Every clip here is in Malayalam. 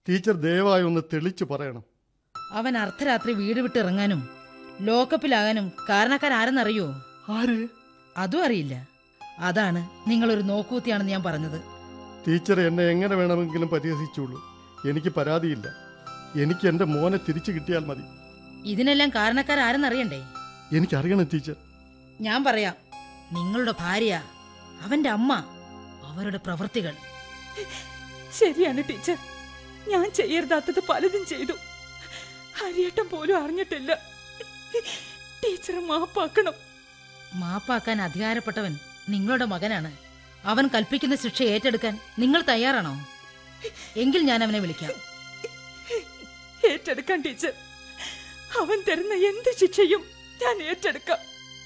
ടീച്ചർ ദയവായി ഒന്ന് തെളിച്ചു പറയണം അവൻ അർദ്ധരാത്രി വീട് വിട്ടിറങ്ങാനും ലോക്കപ്പിലാകാനും കാരണക്കാരാരെന്നറിയോ ആര് അതും അറിയില്ല അതാണ് നിങ്ങളൊരു നോക്കൂത്തിയാണെന്ന് ഞാൻ പറഞ്ഞത് ടീച്ചർ എന്നെ എങ്ങനെ വേണമെങ്കിലും പരിഹസിച്ചുള്ളൂ എനിക്ക് പരാതിയില്ല എനിക്ക് എൻ്റെ മോനെ തിരിച്ചു കിട്ടിയാൽ മതി ഇതിനെല്ലാം കാരണക്കാരാരെന്നറിയണ്ടേ എനിക്കറിയണം ടീച്ചർ ഞാൻ പറയാം നിങ്ങളുടെ ഭാര്യ അവന്റെ അമ്മ അവരുടെ പ്രവൃത്തികൾ ശരിയാണ് ടീച്ചർ ഞാൻ ചെയ്യരുതാത്തത് പലതും ചെയ്തു ഹരിയേട്ടൻ പോലും അറിഞ്ഞിട്ടില്ല ടീച്ചർ മാപ്പാക്കണം മാപ്പാക്കാൻ അധികാരപ്പെട്ടവൻ നിങ്ങളുടെ മകനാണ് അവൻ കൽപ്പിക്കുന്ന ശിക്ഷ ഏറ്റെടുക്കാൻ നിങ്ങൾ തയ്യാറാണോ എങ്കിൽ ഞാൻ അവനെ വിളിക്കാം ഏറ്റെടുക്കാം ടീച്ചർ അവൻ തരുന്ന എന്ത് ശിക്ഷയും ഞാൻ ഏറ്റെടുക്കാം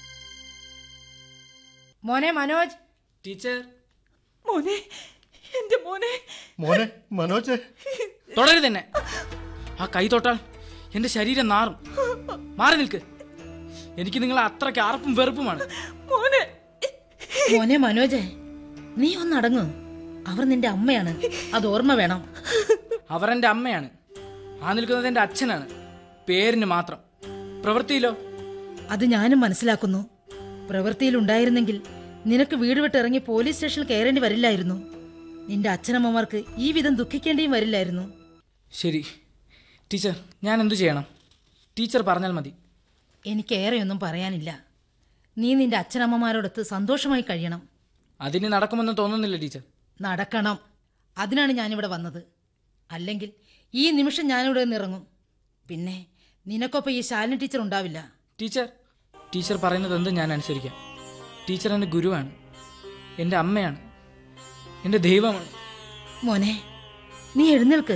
മോനെ മനോജ് ടീച്ചർ മോനെ എന്റെ മോനെ മോനെ മനോജെ തുടരുത് തന്നെ ആ കൈ തൊട്ടാൽ എന്റെ ശരീരം നാറും മാറി നിൽക്ക് എനിക്ക് നിങ്ങളെ അത്രയ്ക്ക് അറപ്പും വെറുപ്പുമാണ് മോനെ മോനെ മനോജ് നീ ഒന്നടങ്ങ് അവർ നിന്റെ അമ്മയാണ് അത് ഓർമ്മ വേണം അവർ എൻ്റെ അമ്മയാണ് ആ നിൽക്കുന്നത് എൻ്റെ അച്ഛനാണ് പേരിന് മാത്രം പ്രവൃത്തിയിലോ അത് ഞാനും മനസ്സിലാക്കുന്നു പ്രവൃത്തിയിൽ ഉണ്ടായിരുന്നെങ്കിൽ നിനക്ക് വീട് വിട്ടിറങ്ങി പോലീസ് സ്റ്റേഷനിൽ കയറേണ്ടി വരില്ലായിരുന്നു നിന്റെ അച്ഛനമ്മമാർക്ക് ഈ വിധം ദുഃഖിക്കേണ്ടിയും വരില്ലായിരുന്നു ശരി ടീച്ചർ ഞാൻ എന്തു ചെയ്യണം ടീച്ചർ പറഞ്ഞാൽ മതി എനിക്കേറെയൊന്നും പറയാനില്ല നീ നിന്റെ അച്ഛനമ്മമാരോടൊത്ത് സന്തോഷമായി കഴിയണം അതിന് നടക്കുമെന്ന് തോന്നുന്നില്ല ടീച്ചർ നടക്കണം അതിനാണ് ഞാനിവിടെ വന്നത് അല്ലെങ്കിൽ ഈ നിമിഷം ഞാനിവിടെ നിന്നിറങ്ങും പിന്നെ നിനക്കൊപ്പം ഈ ശാലിനി ടീച്ചർ ഉണ്ടാവില്ല ടീച്ചർ ടീച്ചർ പറയുന്നത് എന്തും ഞാൻ അനുസരിക്കാം ടീച്ചർ എൻ്റെ ഗുരുവാണ് എൻ്റെ അമ്മയാണ് എൻ്റെ ദൈവമാണ് മോനെ നീ എഴുന്നേൽക്ക്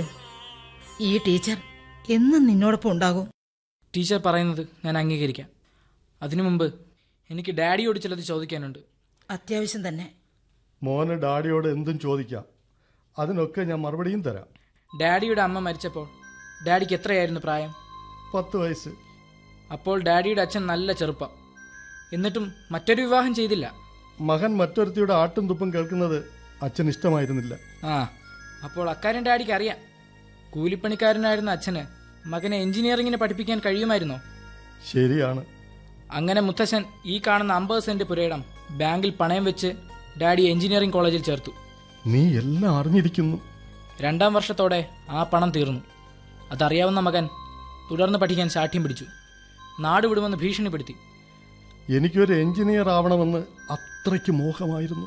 ഈ ടീച്ചർ എന്നും നിന്നോടൊപ്പം ഉണ്ടാകും ടീച്ചർ പറയുന്നത് ഞാൻ അംഗീകരിക്കാം അതിനു മുമ്പ് എനിക്ക് ഡാഡിയോട് ചിലത് ചോദിക്കാനുണ്ട് അത്യാവശ്യം തന്നെ മോന് ഡാഡിയോട് എന്തും ചോദിക്കാം അതിനൊക്കെ ഞാൻ മറുപടിയും തരാം ഡാഡിയുടെ അമ്മ മരിച്ചപ്പോൾ ഡാഡിക്ക് എത്രയായിരുന്നു പ്രായം പത്ത് വയസ്സ് അപ്പോൾ ഡാഡിയുടെ അച്ഛൻ നല്ല ചെറുപ്പം എന്നിട്ടും മറ്റൊരു വിവാഹം ചെയ്തില്ല മകൻ മറ്റൊരുത്തിയുടെ ആട്ടും തുപ്പും കേൾക്കുന്നത് അച്ഛൻ ഇഷ്ടമായിരുന്നില്ല ആ അപ്പോൾ അക്കാര്യം ഡാഡിക്ക് അറിയാം കൂലിപ്പണിക്കാരനായിരുന്ന അച്ഛന് മകനെ എഞ്ചിനീയറിങ്ങിന് പഠിപ്പിക്കാൻ കഴിയുമായിരുന്നോ ശരിയാണ് അങ്ങനെ മുത്തശ്ശൻ ഈ കാണുന്ന അമ്പത് സെന്റ് പുരയിടം ബാങ്കിൽ പണയം വെച്ച് ഡാഡി എഞ്ചിനീയറിംഗ് കോളേജിൽ ചേർത്തു നീ എല്ലാം അറിഞ്ഞിരിക്കുന്നു രണ്ടാം വർഷത്തോടെ ആ പണം തീർന്നു അതറിയാവുന്ന മകൻ തുടർന്ന് പഠിക്കാൻ ശാഠ്യം പിടിച്ചു നാട് വിടുമെന്ന് ഭീഷണിപ്പെടുത്തി എനിക്കൊരു എഞ്ചിനീയർ ആവണമെന്ന് അത്രയ്ക്ക് മോഹമായിരുന്നു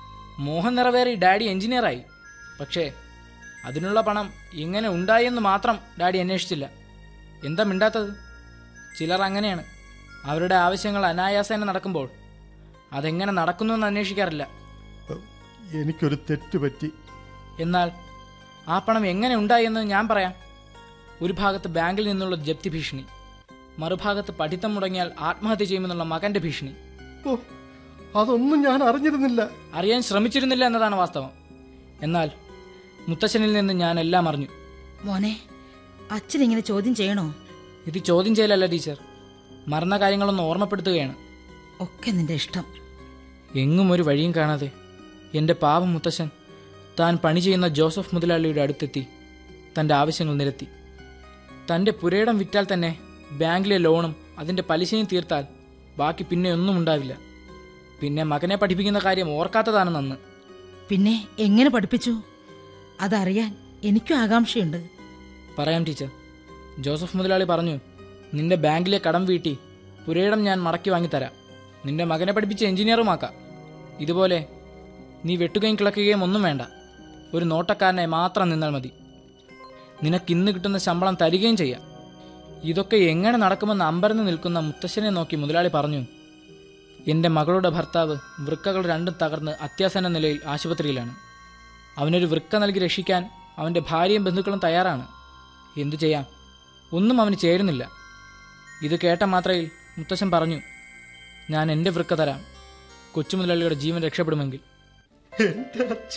മോഹൻ നിറവേറി ഡാഡി എഞ്ചിനീയറായി പക്ഷേ അതിനുള്ള പണം എങ്ങനെ ഉണ്ടായെന്ന് മാത്രം ഡാഡി അന്വേഷിച്ചില്ല എന്താ മിണ്ടാത്തത് ചിലർ അങ്ങനെയാണ് അവരുടെ ആവശ്യങ്ങൾ അനായാസേന നടക്കുമ്പോൾ അതെങ്ങനെ നടക്കുന്നു എന്ന് അന്വേഷിക്കാറില്ല എനിക്കൊരു തെറ്റ് പറ്റി എന്നാൽ ആ പണം എങ്ങനെ ഉണ്ടായെന്ന് ഞാൻ പറയാം ഒരു ഭാഗത്ത് ബാങ്കിൽ നിന്നുള്ള ജപ്തി ഭീഷണി മറുഭാഗത്ത് പഠിത്തം മുടങ്ങിയാൽ ആത്മഹത്യ ചെയ്യുമെന്നുള്ള മകന്റെ ഭീഷണി ഓ അതൊന്നും ഞാൻ അറിഞ്ഞിരുന്നില്ല അറിയാൻ ശ്രമിച്ചിരുന്നില്ല എന്നതാണ് വാസ്തവം എന്നാൽ മുത്തശ്ശനിൽ നിന്ന് ഞാൻ എല്ലാം അറിഞ്ഞു മോനെ അച്ഛൻ ഇങ്ങനെ ചോദ്യം ചെയ്യണോ ഇത് ചോദ്യം ചെയ്യലല്ല ടീച്ചർ മറന്ന കാര്യങ്ങളൊന്ന് ഓർമ്മപ്പെടുത്തുകയാണ് ഒക്കെ നിന്റെ ഇഷ്ടം എങ്ങും ഒരു വഴിയും കാണാതെ എൻ്റെ പാവം മുത്തശ്ശൻ താൻ പണി ചെയ്യുന്ന ജോസഫ് മുതലാളിയുടെ അടുത്തെത്തി തൻ്റെ ആവശ്യങ്ങൾ നിരത്തി തൻ്റെ പുരയിടം വിറ്റാൽ തന്നെ ബാങ്കിലെ ലോണും അതിൻ്റെ പലിശയും തീർത്താൽ ബാക്കി പിന്നെ ഒന്നും ഉണ്ടാവില്ല പിന്നെ മകനെ പഠിപ്പിക്കുന്ന കാര്യം ഓർക്കാത്തതാണ് നന്ന് പിന്നെ എങ്ങനെ പഠിപ്പിച്ചു അതറിയാൻ എനിക്കും ആകാംക്ഷയുണ്ട് പറയാം ടീച്ചർ ജോസഫ് മുതലാളി പറഞ്ഞു നിന്റെ ബാങ്കിലെ കടം വീട്ടി പുരയിടം ഞാൻ മടക്കി വാങ്ങിത്തരാം നിന്റെ മകനെ പഠിപ്പിച്ച് എഞ്ചിനീയറുമാക്കാം ഇതുപോലെ നീ വെട്ടുകയും കിളക്കുകയും ഒന്നും വേണ്ട ഒരു നോട്ടക്കാരനെ മാത്രം നിന്നാൽ മതി നിനക്ക് ഇന്ന് കിട്ടുന്ന ശമ്പളം തരികയും ചെയ്യാം ഇതൊക്കെ എങ്ങനെ നടക്കുമെന്ന് അമ്പരന്ന് നിൽക്കുന്ന മുത്തശ്ശനെ നോക്കി മുതലാളി പറഞ്ഞു എൻ്റെ മകളുടെ ഭർത്താവ് വൃക്കകൾ രണ്ടും തകർന്ന് അത്യാസന്ന നിലയിൽ ആശുപത്രിയിലാണ് അവനൊരു വൃക്ക നൽകി രക്ഷിക്കാൻ അവൻ്റെ ഭാര്യയും ബന്ധുക്കളും തയ്യാറാണ് എന്തു ചെയ്യാം ഒന്നും അവന് ചേരുന്നില്ല ഇത് കേട്ട മാത്രയിൽ മുത്തശ്ശൻ പറഞ്ഞു ഞാൻ എൻ്റെ വൃക്ക തരാം കൊച്ചുമുതലാളിയുടെ ജീവൻ രക്ഷപ്പെടുമെങ്കിൽ എന്റെ അച്ഛ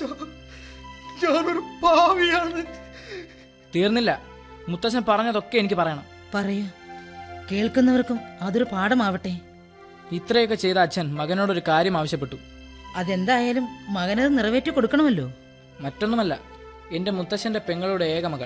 ഞാനൊരു പാവിയാണ് തീർന്നില്ല മുത്തശ്ശൻ പറഞ്ഞതൊക്കെ എനിക്ക് പറയണം പറയൂ കേൾക്കുന്നവർക്കും അതൊരു പാഠമാവട്ടെ ഇത്രയൊക്കെ ചെയ്ത അച്ഛൻ മകനോടൊരു കാര്യം ആവശ്യപ്പെട്ടു അതെന്തായാലും മകനത് നിറവേറ്റി കൊടുക്കണമല്ലോ മറ്റൊന്നുമല്ല എൻ്റെ മുത്തശ്ശൻ്റെ പെങ്ങളുടെ ഏക മകൾ